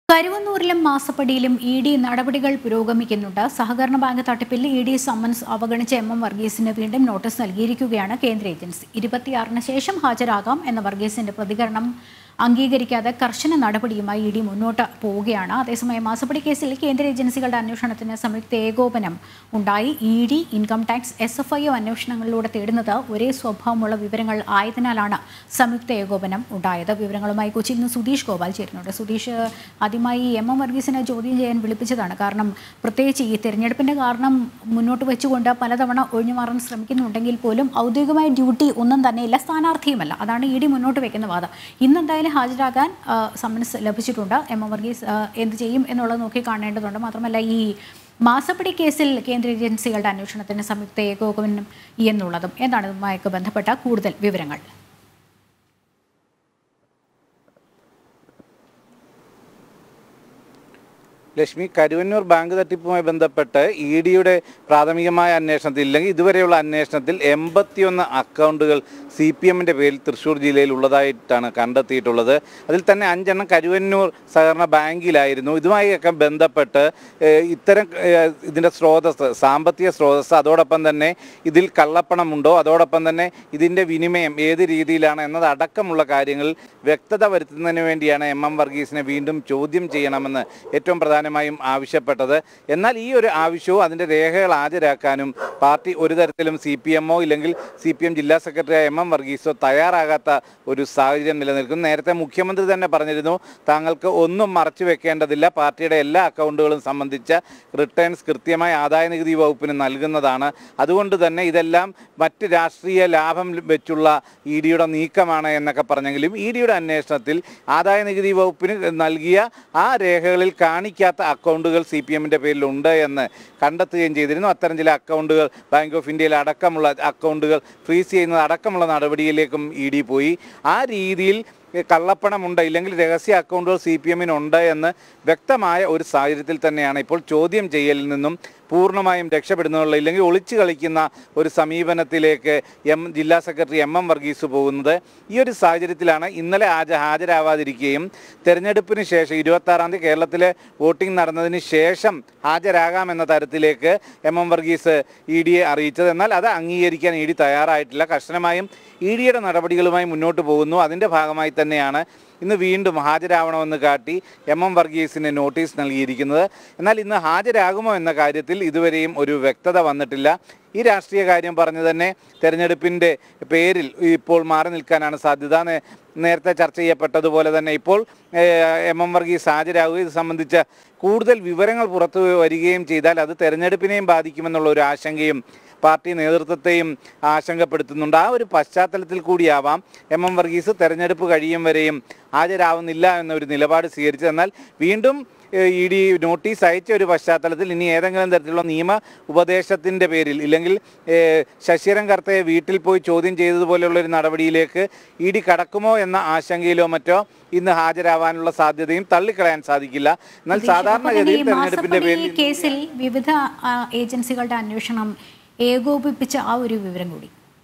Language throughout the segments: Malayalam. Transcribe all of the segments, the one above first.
കരുവന്നൂരിലും മാസപ്പടിയിലും ഇ ഡി നടപടികൾ പുരോഗമിക്കുന്നുണ്ട് സഹകരണ ബാങ്ക് തട്ടിപ്പിൽ ഇ ഡി സമ്മൻസ് അവഗണിച്ച എം എം വർഗീസിന് വീണ്ടും നോട്ടീസ് നൽകിയിരിക്കുകയാണ് കേന്ദ്ര ഏജൻസി ഇരുപത്തിയാറിന് ശേഷം ഹാജരാകാം എന്ന വർഗീസിന്റെ പ്രതികരണം അംഗീകരിക്കാതെ കർശന നടപടിയുമായി ഇ ഡി മുന്നോട്ട് പോവുകയാണ് അതേസമയം മാസപ്പടി കേസിൽ കേന്ദ്ര ഏജൻസികളുടെ അന്വേഷണത്തിന് സംയുക്ത ഏകോപനം ഉണ്ടായി E D income tax S F I O അന്വേഷണങ്ങളിലൂടെ തേടുന്നത് ഒരേ സ്വഭാവമുള്ള വിവരങ്ങൾ ആയതിനാലാണ് സംയുക്ത ഏകോപനം ഉണ്ടായത് വിവരങ്ങളുമായി കൊച്ചിയിൽ നിന്ന് സുധീഷ് ഗോപാൽ ചേരുന്നുണ്ട് സുധീഷ് ആദ്യമായി എം എം വർഗീസിനെ ചോദ്യം ചെയ്യാൻ വിളിപ്പിച്ചതാണ് കാരണം പ്രത്യേകിച്ച് ഈ തെരഞ്ഞെടുപ്പിന്റെ കാരണം മുന്നോട്ട് വെച്ചുകൊണ്ട് പലതവണ ഒഴിഞ്ഞു മാറാൻ ശ്രമിക്കുന്നുണ്ടെങ്കിൽ പോലും ഔദ്യോഗികമായ ഡ്യൂട്ടി ഒന്നും തന്നെയില്ല സ്ഥാനാർത്ഥിയുമല്ല അതാണ് ഇ ഡി മുന്നോട്ട് വെക്കുന്ന വാദം ഇന്ന് എന്തായാലും ഹാജരാകാൻ ആ, സമ്മൻസ് ലഭിച്ചിട്ടുണ്ട് എം എം വർഗീസ് ആ, എന്ത് ചെയ്യും എന്നുള്ളത് നോക്കി കാണേണ്ടതുണ്ട് മാത്രമല്ല ഈ മാസപ്പടി കേസിൽ കേന്ദ്ര ഏജൻസികളുടെ അന്വേഷണത്തിന് സംയുക്ത ഏകോപനം എന്നുള്ളതും എന്താണ് ഇതുമായി ബന്ധപ്പെട്ട കൂടുതൽ വിവരങ്ങൾ ലക്ഷ്മി കരുവന്നൂർ ബാങ്ക് തട്ടിപ്പുമായി ബന്ധപ്പെട്ട് ഇ ഡിയുടെ പ്രാഥമികമായ അന്വേഷണത്തിൽ ഇല്ലെങ്കിൽ ഇതുവരെയുള്ള അന്വേഷണത്തിൽ എൺപത്തിയൊന്ന് അക്കൗണ്ടുകൾ സി പി എമ്മിൻ്റെ പേരിൽ തൃശ്ശൂർ ജില്ലയിൽ ഉള്ളതായിട്ടാണ് കണ്ടെത്തിയിട്ടുള്ളത് അതിൽ തന്നെ അഞ്ചെണ്ണം കരുവന്നൂർ സഹകരണ ബാങ്കിലായിരുന്നു ഇതുമായൊക്കെ ബന്ധപ്പെട്ട് ഏഹ്, ഇത്തരം ഏഹ്, ഇതിൻ്റെ സ്രോതസ് സാമ്പത്തിക സ്രോതസ് അതോടൊപ്പം തന്നെ ഇതിൽ കള്ളപ്പണമുണ്ടോ അതോടൊപ്പം തന്നെ ഇതിൻ്റെ വിനിമയം ഏത് രീതിയിലാണ് എന്നതടക്കമുള്ള കാര്യങ്ങളിൽ വ്യക്തത വരുത്തുന്നതിന് വേണ്ടിയാണ് എം എം വർഗീസിനെ വീണ്ടും ചോദ്യം ചെയ്യണമെന്ന് ഏറ്റവും പ്രധാനമായും ആവശ്യപ്പെട്ടത് എന്നാൽ ഈ ഒരു ആവശ്യവും അതിൻ്റെ രേഖകൾ ഹാജരാക്കാനും പാർട്ടി ഒരു തരത്തിലും സി പി എമ്മോ ഇല്ലെങ്കിൽ സി പി എം ജില്ലാ സെക്രട്ടറി എം എം വർഗീസോ തയ്യാറാകാത്ത ഒരു സാഹചര്യം നിലനിൽക്കുന്നു നേരത്തെ മുഖ്യമന്ത്രി തന്നെ പറഞ്ഞിരുന്നു താങ്കൾക്ക് ഒന്നും മറച്ചു വെക്കേണ്ടതില്ല പാർട്ടിയുടെ എല്ലാ അക്കൗണ്ടുകളും സംബന്ധിച്ച റിട്ടേൺസ് കൃത്യമായി ആദായ നികുതി വകുപ്പിന് നൽകുന്നതാണ് അതുകൊണ്ട് തന്നെ ഇതെല്ലാം മറ്റ് രാഷ്ട്രീയ ലാഭം വെച്ചുള്ള ഇ ഡിയുടെ നീക്കമാണ് എന്നൊക്കെ പറഞ്ഞെങ്കിലും ഇ ഡിയുടെ അന്വേഷണത്തിൽ ആദായ നികുതി വകുപ്പിന് നൽകിയ ആ രേഖകളിൽ കാണിക്കാത്ത അക്കൗണ്ടുകൾ സി പി എമ്മിൻ്റെ പേരിലുണ്ട് എന്ന് കണ്ടെത്തുകയും ചെയ്തിരുന്നു അത്തരം ചില അക്കൗണ്ടുകൾ ബാങ്ക് ഓഫ് ഇന്ത്യയിൽ അടക്കമുള്ള അക്കൗണ്ടുകൾ ഫ്രീസ് ചെയ്യുന്നത് അടക്കമുള്ള നടപടിയിലേക്കും ഇ ഡി പോയി ആ രീതിയിൽ കള്ളപ്പണമുണ്ട് ഇല്ലെങ്കിൽ രഹസ്യ അക്കൗണ്ടുകൾ സി പി എമ്മിനുണ്ട് എന്ന് വ്യക്തമായ ഒരു സാഹചര്യത്തിൽ തന്നെയാണ് ഇപ്പോൾ ചോദ്യം ചെയ്യലിൽ നിന്നും പൂർണ്ണമായും രക്ഷപ്പെടുന്നുള്ള ഇല്ലെങ്കിൽ ഒളിച്ചു കളിക്കുന്ന ഒരു സമീപനത്തിലേക്ക് എം ജില്ലാ സെക്രട്ടറി എം എം വർഗീസ് പോകുന്നത് ഈ ഒരു സാഹചര്യത്തിലാണ് ഇന്നലെ ഹാജ ഹാജരാവാതിരിക്കുകയും തെരഞ്ഞെടുപ്പിന് ശേഷം ഇരുപത്താറാം തീയതി കേരളത്തിലെ വോട്ടിംഗ് നടന്നതിന് ശേഷം ഹാജരാകാമെന്ന തരത്തിലേക്ക് എം എം വർഗീസ് ഇ ഡിയെ അറിയിച്ചത് എന്നാൽ അത് അംഗീകരിക്കാൻ ഇ ഡി തയ്യാറായിട്ടില്ല കർശനമായും ഇ ഡിയുടെ നടപടികളുമായി മുന്നോട്ട് പോകുന്നു അതിൻ്റെ ഭാഗമായി തന്നെയാണ് ഇന്ന് വീണ്ടും ഹാജരാവണമെന്ന് കാട്ടി എം എം വർഗീസിന് നോട്ടീസ് നൽകിയിരിക്കുന്നത് എന്നാൽ ഇന്ന് ഹാജരാകുമോ എന്ന കാര്യത്തിൽ ഇതുവരെയും ഒരു വ്യക്തത വന്നിട്ടില്ല ഈ രാഷ്ട്രീയ കാര്യം പറഞ്ഞു തന്നെ തെരഞ്ഞെടുപ്പിൻ്റെ പേരിൽ ഇപ്പോൾ മാറി നിൽക്കാനാണ് സാധ്യത നേ- നേരത്തെ ചർച്ച ചെയ്യപ്പെട്ടതുപോലെ തന്നെ ഇപ്പോൾ ഏഹ്, എം എം വർഗീസ് ഹാജരാകുക ഇത് സംബന്ധിച്ച കൂടുതൽ വിവരങ്ങൾ പുറത്തു വരികയും ചെയ്താൽ അത് തെരഞ്ഞെടുപ്പിനെയും ബാധിക്കുമെന്നുള്ള ഒരു ആശങ്കയും പാർട്ടി നേതൃത്വത്തെയും ആശങ്കപ്പെടുത്തുന്നുണ്ട് ആ ഒരു പശ്ചാത്തലത്തിൽ കൂടിയാവാം എം എം വർഗീസ് തെരഞ്ഞെടുപ്പ് കഴിയും വരെയും ഹാജരാവുന്നില്ല എന്നൊരു നിലപാട് സ്വീകരിച്ചത് എന്നാൽ വീണ്ടും ഇ ഡി നോട്ടീസ് അയച്ച ഒരു പശ്ചാത്തലത്തിൽ ഇനി ഏതെങ്കിലും തരത്തിലുള്ള നിയമ ഉപദേശത്തിൻ്റെ പേരിൽ ഇല്ലെങ്കിൽ ഏഹ്, ശശിധരൻ കർത്തയെ വീട്ടിൽ പോയി ചോദ്യം ചെയ്തതുപോലെയുള്ള ഒരു നടപടിയിലേക്ക് ഇ ഡി കടക്കുമോ എന്ന ആശങ്കയിലോ മറ്റോ ഇന്ന് ഹാജരാവാനുള്ള സാധ്യതയും തള്ളിക്കളയാൻ സാധിക്കില്ല എന്നാൽ അപ്പോൾ തന്നെ സാധാരണഗതിയിൽ ഈ തെരഞ്ഞെടുപ്പിൻ്റെ മാസപ്പടി പേരിൽ കേസിൽ വിവിധ ആ, ഏജൻസികളുടെ അന്വേഷണം ഏകോപിപ്പിച്ച ആ ഒരു വിവരം കൂടി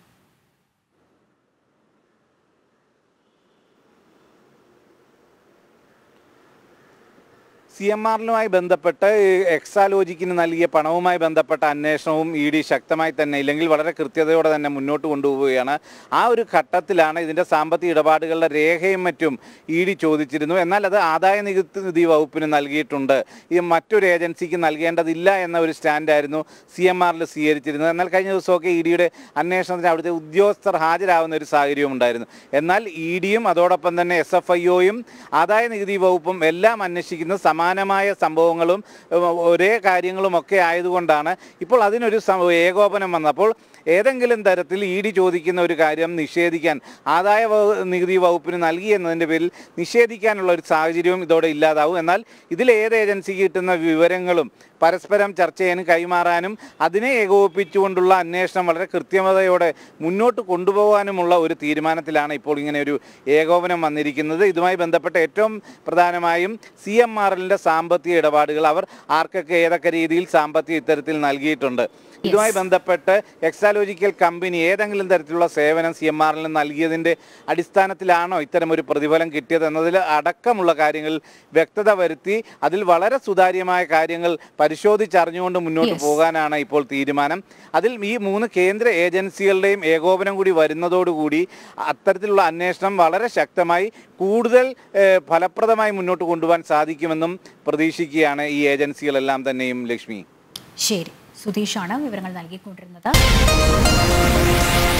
സി എം ആറിലുമായി ബന്ധപ്പെട്ട് എക്സാലോജിക്കിന് നൽകിയ പണവുമായി ബന്ധപ്പെട്ട അന്വേഷണവും ഇ ഡി ശക്തമായി തന്നെ ഇല്ലെങ്കിൽ വളരെ കൃത്യതയോടെ തന്നെ മുന്നോട്ട് കൊണ്ടുപോവുകയാണ് ആ ഒരു ഘട്ടത്തിലാണ് ഇതിൻ്റെ സാമ്പത്തിക ഇടപാടുകളുടെ രേഖയും മറ്റും ഇ ഡി ചോദിച്ചിരുന്നു എന്നാൽ അത് ആദായ നികുതി വകുപ്പിന് നൽകിയിട്ടുണ്ട് ഈ മറ്റൊരു ഏജൻസിക്ക് നൽകേണ്ടതില്ല എന്ന ഒരു സ്റ്റാൻഡായിരുന്നു സി എം ആറിൽ സ്വീകരിച്ചിരുന്നത് എന്നാൽ കഴിഞ്ഞ ദിവസമൊക്കെ ഇ ഡിയുടെ അന്വേഷണത്തിന് അവിടുത്തെ ഉദ്യോഗസ്ഥർ ഹാജരാകുന്ന ഒരു സാഹചര്യവും ഉണ്ടായിരുന്നു എന്നാൽ ഇ ഡിയും അതോടൊപ്പം തന്നെ എസ് എഫ് ഐ ഒയും ആദായ നികുതി വകുപ്പും എല്ലാം അന്വേഷിക്കുന്ന സമാനമായ സംഭവങ്ങളും ഉം, ഒരേ കാര്യങ്ങളും ഒക്കെ ആയതുകൊണ്ടാണ് ഇപ്പോൾ അതിനൊരു സം- ഏകോപനം വന്നപ്പോൾ ഏതെങ്കിലും തരത്തിൽ ഇ ഡി ചോദിക്കുന്ന ഒരു കാര്യം നിഷേധിക്കാൻ ആദായ വകു- നികുതി വകുപ്പിന് നൽകി എന്നതിൻ്റെ പേരിൽ നിഷേധിക്കാനുള്ള ഒരു സാഹചര്യവും ഇതോടെ ഇല്ലാതാവും എന്നാൽ ഇതിൽ ഏത് ഏജൻസിക്ക് കിട്ടുന്ന വിവരങ്ങളും പരസ്പരം ചർച്ച ചെയ്യാനും കൈമാറാനും അതിനെ ഏകോപിപ്പിച്ചുകൊണ്ടുള്ള അന്വേഷണം വളരെ കൃത്യമതയോടെ മുന്നോട്ട് കൊണ്ടുപോകാനുമുള്ള ഒരു തീരുമാനത്തിലാണ് ഇപ്പോൾ ഇങ്ങനെ ഒരു ഏകോപനം വന്നിരിക്കുന്നത് ഇതുമായി ബന്ധപ്പെട്ട ഏറ്റവും പ്രധാനമായും സി എം ആർ എല്ലിൻ്റെ സിപിഎമ്മിന്റെ സാമ്പത്തിക ഇടപാടുകൾ അവർ ആർക്കൊക്കെ ഏതൊക്കെ രീതിയിൽ സാമ്പത്തിക ഇത്തരത്തിൽ നൽകിയിട്ടുണ്ട് ഇതുമായി ബന്ധപ്പെട്ട് എക്സാലോജിക്കൽ കമ്പനി ഏതെങ്കിലും തരത്തിലുള്ള സേവനം സി എം ആറിൽ നൽകിയതിന്റെ അടിസ്ഥാനത്തിലാണോ ഇത്തരം ഒരു പ്രതിഫലം കിട്ടിയത് എന്നതിൽ അടക്കമുള്ള കാര്യങ്ങളിൽ വ്യക്തത വരുത്തി അതിൽ വളരെ സുതാര്യമായ കാര്യങ്ങൾ പരിശോധിച്ചറിഞ്ഞുകൊണ്ട് മുന്നോട്ട് Yes. പോകാനാണ് ഇപ്പോൾ തീരുമാനം അതിൽ ഈ മൂന്ന് കേന്ദ്ര ഏജൻസികളുടെയും ഏകോപനം കൂടി വരുന്നതോടുകൂടി അത്തരത്തിലുള്ള അന്വേഷണം വളരെ ശക്തമായി കൂടുതൽ ഏഹ്, ഫലപ്രദമായി മുന്നോട്ട് കൊണ്ടുപോകാൻ സാധിക്കുമെന്നും പ്രതീക്ഷിക്കുകയാണ് ഈ ഏജൻസികളെല്ലാം തന്നെയും ലക്ഷ്മി ശരി സുധീഷാണ് വിവരങ്ങൾ നൽകിക്കൊണ്ടിരുന്നത്